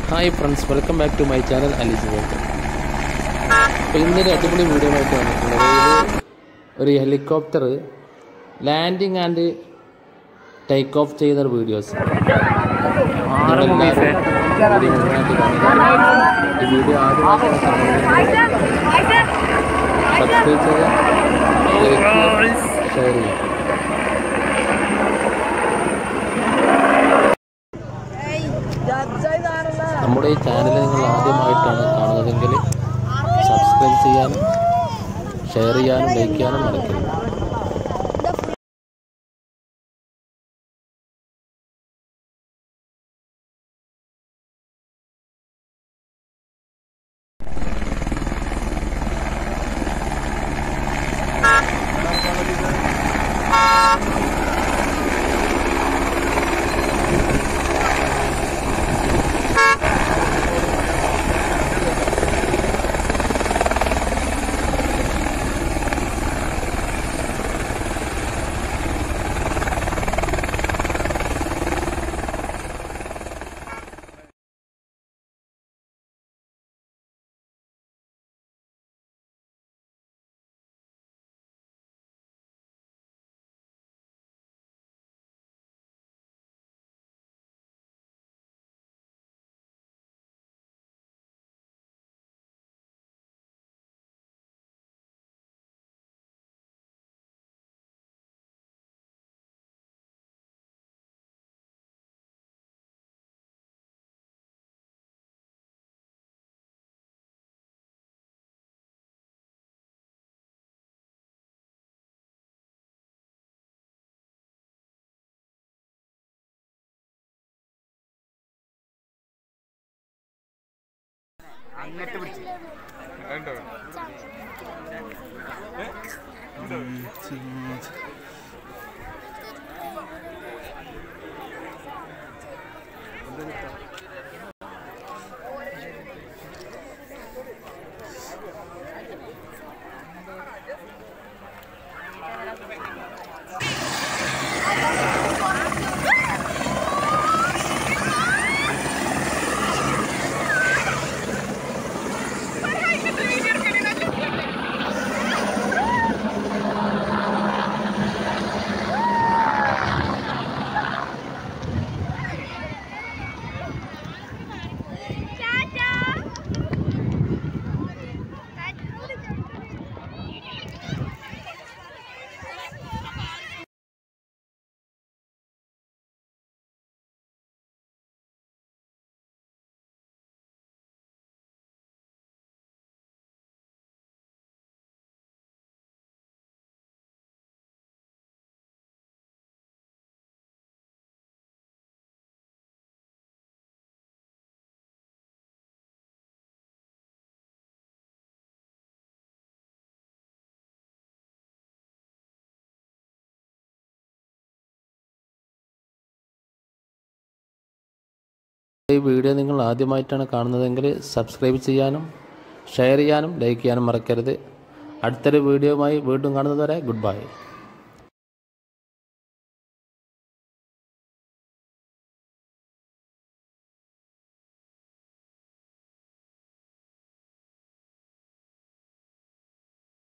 hi friends welcome back to my channel Alees world അപ്പോൾ ഇന്നൊരു അടിപൊളി വീഡിയോ ആയിട്ട് വന്നിട്ടുള്ളത് ഇത് ഒരു helicopter landing and take off ചെയ്യുന്ന ഒരു വീഡിയോസ് ഈ വീഡിയോ ആദ്യമായിട്ടാണ് സബ്സ്ക്രൈബ് ചെയ്യുക ഷെയർ ചെയ്യുക നമ്മുടെ ഈ ചാനൽ നിങ്ങൾ ആദ്യമായിട്ടാണ് കാണുന്നതെങ്കിൽ സബ്സ്ക്രൈബ് ചെയ്യാനും ഷെയർ ചെയ്യാനും ലൈക്ക് ചെയ്യാനും മറക്കരുത് ഈ വീഡിയോ നിങ്ങൾ ആദ്യമായിട്ടാണ് കാണുന്നതെങ്കിൽ സബ്സ്ക്രൈബ് ചെയ്യാനും ഷെയർ ചെയ്യാനും ലൈക്ക് ചെയ്യാനും മറക്കരുത് അടുത്തൊരു വീഡിയോയുമായി വീണ്ടും കാണുന്നതുവരെ ഗുഡ് ബൈ